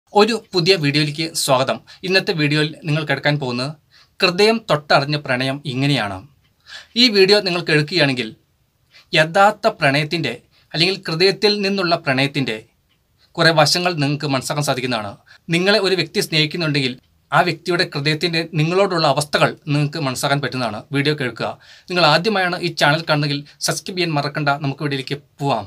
ഒരു പുതിയ വീഡിയോയിലേക്ക് സ്വാഗതം ഇന്നത്തെ വീഡിയോയിൽ നിങ്ങൾ കേൾക്കാൻ പോകുന്നത് ഹൃദയം തൊട്ടറിഞ്ഞ പ്രണയം ഇങ്ങനെയാണ് ഈ വീഡിയോ നിങ്ങൾ കേൾക്കുകയാണെങ്കിൽ യഥാർത്ഥ പ്രണയത്തിൻ്റെ അല്ലെങ്കിൽ ഹൃദയത്തിൽ നിന്നുള്ള പ്രണയത്തിൻ്റെ കുറേ വശങ്ങൾ നിങ്ങൾക്ക് മനസ്സിലാക്കാൻ സാധിക്കുന്നതാണ് നിങ്ങളെ ഒരു വ്യക്തി സ്നേഹിക്കുന്നുണ്ടെങ്കിൽ ആ വ്യക്തിയുടെ ഹൃദയത്തിൻ്റെ നിങ്ങളോടുള്ള അവസ്ഥകൾ നിങ്ങൾക്ക് മനസ്സിലാക്കാൻ പറ്റുന്നതാണ് വീഡിയോ കേൾക്കുക നിങ്ങൾ ആദ്യമായാണ് ഈ ചാനൽ കാണുന്നതെങ്കിൽ സബ്സ്ക്രൈബ് ചെയ്യാൻ മറക്കണ്ട നമുക്ക് വീഡിയോയിലേക്ക് പോവാം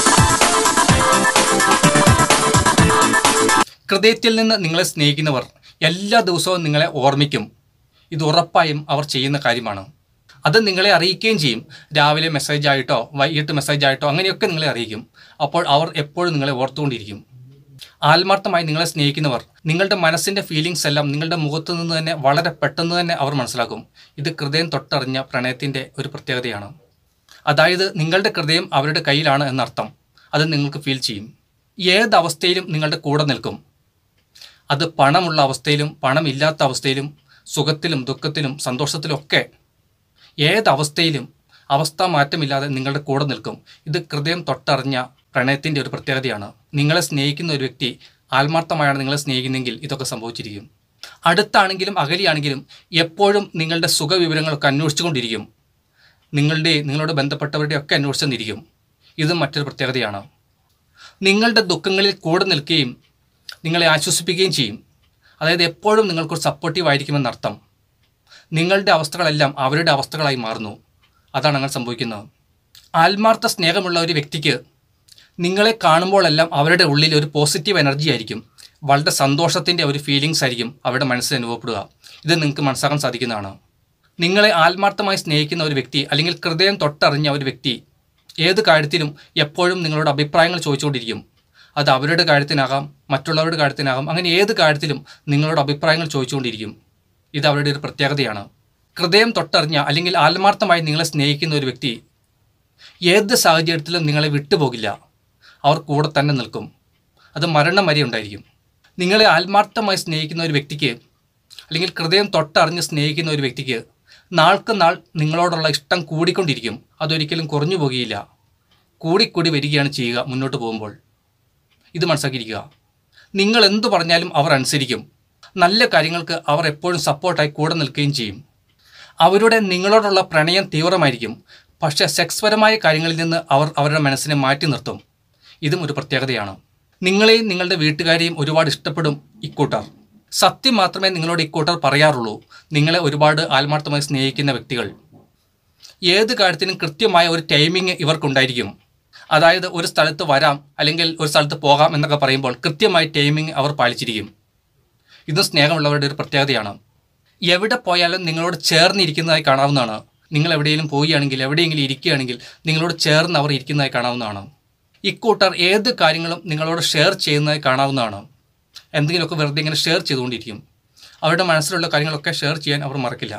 ഹൃദയത്തിൽ നിന്ന് നിങ്ങളെ സ്നേഹിക്കുന്നവർ എല്ലാ ദിവസവും നിങ്ങളെ ഓർമ്മിക്കും ഇത് ഉറപ്പായും അവർ ചെയ്യുന്ന കാര്യമാണ് അത് നിങ്ങളെ അറിയിക്കുകയും ചെയ്യും രാവിലെ മെസ്സേജ് ആയിട്ടോ വൈകിട്ട് മെസ്സേജ് ആയിട്ടോ അങ്ങനെയൊക്കെ നിങ്ങളെ അറിയിക്കും അപ്പോൾ അവർ എപ്പോഴും നിങ്ങളെ ഓർത്തുകൊണ്ടിരിക്കും ആത്മാർത്ഥമായി നിങ്ങളെ സ്നേഹിക്കുന്നവർ നിങ്ങളുടെ മനസ്സിൻ്റെ ഫീലിങ്സ് എല്ലാം നിങ്ങളുടെ മുഖത്തു നിന്ന് തന്നെ വളരെ പെട്ടെന്ന് തന്നെ അവർ മനസ്സിലാക്കും ഇത് ഹൃദയം തൊട്ടറിഞ്ഞ പ്രണയത്തിൻ്റെ ഒരു പ്രത്യേകതയാണ് അതായത് നിങ്ങളുടെ ഹൃദയം അവരുടെ കയ്യിലാണ് എന്നർത്ഥം അത് നിങ്ങൾക്ക് ഫീൽ ചെയ്യും ഏത് അവസ്ഥയിലും നിങ്ങളുടെ കൂടെ നിൽക്കും അത് പണമുള്ള അവസ്ഥയിലും പണമില്ലാത്ത അവസ്ഥയിലും സുഖത്തിലും ദുഃഖത്തിലും സന്തോഷത്തിലും ഒക്കെ ഏതവസ്ഥയിലും അവസ്ഥ മാറ്റമില്ലാതെ നിങ്ങളുടെ കൂടെ നിൽക്കും ഇത് ഹൃദയം തൊട്ടറിഞ്ഞ പ്രണയത്തിൻ്റെ ഒരു പ്രത്യേകതയാണ് നിങ്ങളെ സ്നേഹിക്കുന്ന ഒരു വ്യക്തി ആത്മാർത്ഥമായാണ് നിങ്ങളെ സ്നേഹിക്കുന്നെങ്കിൽ ഇതൊക്കെ സംഭവിച്ചിരിക്കും അടുത്താണെങ്കിലും അകലിയാണെങ്കിലും എപ്പോഴും നിങ്ങളുടെ സുഖവിവരങ്ങളൊക്കെ അന്വേഷിച്ചുകൊണ്ടിരിക്കും നിങ്ങളുടെ നിങ്ങളോട് ബന്ധപ്പെട്ടവരുടെ ഒക്കെ അന്വേഷിച്ചെന്നിരിക്കും ഇതും മറ്റൊരു പ്രത്യേകതയാണ് നിങ്ങളുടെ ദുഃഖങ്ങളിൽ കൂടെ നിൽക്കുകയും നിങ്ങളെ ആശ്വസിപ്പിക്കുകയും ചെയ്യും അതായത് എപ്പോഴും നിങ്ങൾക്കൊരു സപ്പോർട്ടീവ് ആയിരിക്കുമെന്നർത്ഥം നിങ്ങളുടെ അവസ്ഥകളെല്ലാം അവരുടെ അവസ്ഥകളായി മാറുന്നു അതാണ് അങ്ങനെ സംഭവിക്കുന്നത് ആത്മാർത്ഥ സ്നേഹമുള്ള ഒരു വ്യക്തിക്ക് നിങ്ങളെ കാണുമ്പോഴെല്ലാം അവരുടെ ഉള്ളിൽ ഒരു പോസിറ്റീവ് എനർജി ആയിരിക്കും വളരെ സന്തോഷത്തിൻ്റെ ഒരു ഫീലിങ്സ് ആയിരിക്കും അവരുടെ മനസ്സിൽ അനുഭവപ്പെടുക ഇത് നിങ്ങൾക്ക് മനസ്സിലാക്കാൻ സാധിക്കുന്നതാണ് നിങ്ങളെ ആത്മാർത്ഥമായി സ്നേഹിക്കുന്ന ഒരു വ്യക്തി അല്ലെങ്കിൽ ഹൃദയം തൊട്ടറിഞ്ഞ ഒരു വ്യക്തി ഏത് കാര്യത്തിലും എപ്പോഴും നിങ്ങളോട് അഭിപ്രായങ്ങൾ ചോദിച്ചുകൊണ്ടിരിക്കും അത് അവരുടെ കാര്യത്തിനാകാം മറ്റുള്ളവരുടെ കാര്യത്തിനാകാം അങ്ങനെ ഏത് കാര്യത്തിലും നിങ്ങളോട് അഭിപ്രായങ്ങൾ ചോദിച്ചുകൊണ്ടിരിക്കും ഇത് അവരുടെ ഒരു പ്രത്യേകതയാണ് ഹൃദയം തൊട്ടറിഞ്ഞ അല്ലെങ്കിൽ ആത്മാർത്ഥമായി നിങ്ങളെ സ്നേഹിക്കുന്ന ഒരു വ്യക്തി ഏത് സാഹചര്യത്തിലും നിങ്ങളെ വിട്ടുപോകില്ല അവർ കൂടെ തന്നെ നിൽക്കും അത് മരണം വരെ ഉണ്ടായിരിക്കും നിങ്ങളെ ആത്മാർത്ഥമായി സ്നേഹിക്കുന്ന ഒരു വ്യക്തിക്ക് അല്ലെങ്കിൽ ഹൃദയം തൊട്ടറിഞ്ഞ് സ്നേഹിക്കുന്ന ഒരു വ്യക്തിക്ക് നാൾക്ക് നാൾ നിങ്ങളോടുള്ള ഇഷ്ടം കൂടിക്കൊണ്ടിരിക്കും അതൊരിക്കലും കുറഞ്ഞു പോകുകയില്ല കൂടിക്കൂടി വരികയാണ് ചെയ്യുക മുന്നോട്ട് പോകുമ്പോൾ ഇത് മനസ്സിലാക്കിയിരിക്കുക നിങ്ങൾ എന്തു പറഞ്ഞാലും അവർ അനുസരിക്കും നല്ല കാര്യങ്ങൾക്ക് അവർ എപ്പോഴും സപ്പോർട്ടായി കൂടെ നിൽക്കുകയും ചെയ്യും അവരുടെ നിങ്ങളോടുള്ള പ്രണയം തീവ്രമായിരിക്കും പക്ഷേ സെക്സ്പരമായ കാര്യങ്ങളിൽ നിന്ന് അവർ അവരുടെ മനസ്സിനെ മാറ്റി നിർത്തും ഇതും ഒരു പ്രത്യേകതയാണ് നിങ്ങളെയും നിങ്ങളുടെ വീട്ടുകാരെയും ഒരുപാട് ഇഷ്ടപ്പെടും ഇക്കൂട്ടർ സത്യം മാത്രമേ നിങ്ങളോട് ഇക്കൂട്ടർ പറയാറുള്ളൂ നിങ്ങളെ ഒരുപാട് ആത്മാർത്ഥമായി സ്നേഹിക്കുന്ന വ്യക്തികൾ ഏത് കാര്യത്തിനും കൃത്യമായ ഒരു ടൈമിംഗ് ഇവർക്കുണ്ടായിരിക്കും അതായത് ഒരു സ്ഥലത്ത് വരാം അല്ലെങ്കിൽ ഒരു സ്ഥലത്ത് പോകാം എന്നൊക്കെ പറയുമ്പോൾ കൃത്യമായി ടൈമിംഗ് അവർ പാലിച്ചിരിക്കും ഇതും സ്നേഹമുള്ളവരുടെ ഒരു പ്രത്യേകതയാണ് എവിടെ പോയാലും നിങ്ങളോട് ചേർന്നിരിക്കുന്നതായി കാണാവുന്നതാണ് നിങ്ങൾ എവിടെയെങ്കിലും പോവുകയാണെങ്കിൽ എവിടെയെങ്കിലും ഇരിക്കുകയാണെങ്കിൽ നിങ്ങളോട് ചേർന്ന് അവർ ഇരിക്കുന്നതായി കാണാവുന്നതാണ് ഇക്കൂട്ടർ ഏത് കാര്യങ്ങളും നിങ്ങളോട് ഷെയർ ചെയ്യുന്നതായി കാണാവുന്നതാണ് എന്തെങ്കിലുമൊക്കെ വെറുതെ ഇങ്ങനെ ഷെയർ ചെയ്തുകൊണ്ടിരിക്കും അവരുടെ മനസ്സിലുള്ള കാര്യങ്ങളൊക്കെ ഷെയർ ചെയ്യാൻ അവർ മറക്കില്ല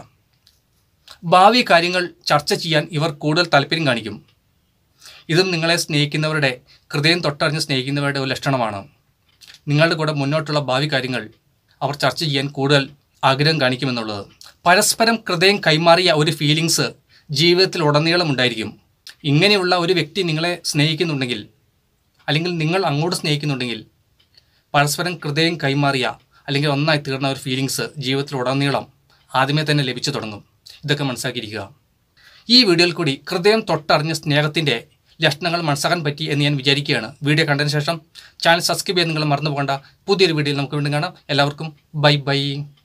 ഭാവി കാര്യങ്ങൾ ചർച്ച ചെയ്യാൻ ഇവർ കൂടുതൽ താല്പര്യം കാണിക്കും ഇതും നിങ്ങളെ സ്നേഹിക്കുന്നവരുടെ ഹൃദയം തൊട്ടറിഞ്ഞ് സ്നേഹിക്കുന്നവരുടെ ഒരു ലക്ഷണമാണ് നിങ്ങളുടെ കൂടെ മുന്നോട്ടുള്ള ഭാവി കാര്യങ്ങൾ അവർ ചർച്ച ചെയ്യാൻ കൂടുതൽ ആഗ്രഹം കാണിക്കുമെന്നുള്ളത് പരസ്പരം ഹൃദയം കൈമാറിയ ഒരു ഫീലിങ്സ് ജീവിതത്തിൽ ഉടനീളം ഉണ്ടായിരിക്കും ഇങ്ങനെയുള്ള ഒരു വ്യക്തി നിങ്ങളെ സ്നേഹിക്കുന്നുണ്ടെങ്കിൽ അല്ലെങ്കിൽ നിങ്ങൾ അങ്ങോട്ട് സ്നേഹിക്കുന്നുണ്ടെങ്കിൽ പരസ്പരം ഹൃദയം കൈമാറിയ അല്ലെങ്കിൽ ഒന്നായി തീർന്ന ഒരു ഫീലിങ്സ് ജീവിതത്തിൽ ഉടനീളം ആദ്യമേ തന്നെ ലഭിച്ചു തുടങ്ങും ഇതൊക്കെ മനസ്സിലാക്കിയിരിക്കുക ഈ വീഡിയോയിൽ കൂടി ഹൃദയം തൊട്ടറിഞ്ഞ സ്നേഹത്തിൻ്റെ ലക്ഷണങ്ങൾ മനസ്സിലാക്കാൻ പറ്റി എന്ന് ഞാൻ വിചാരിക്കുകയാണ് വീഡിയോ കണ്ടതിന് ശേഷം ചാനൽ സബ്സ്ക്രൈബ് ചെയ്യാൻ നിങ്ങൾ മറന്നു പോകേണ്ട പുതിയൊരു വീഡിയോയിൽ നമുക്ക് വീണ്ടും കാണാം എല്ലാവർക്കും ബൈ ബൈ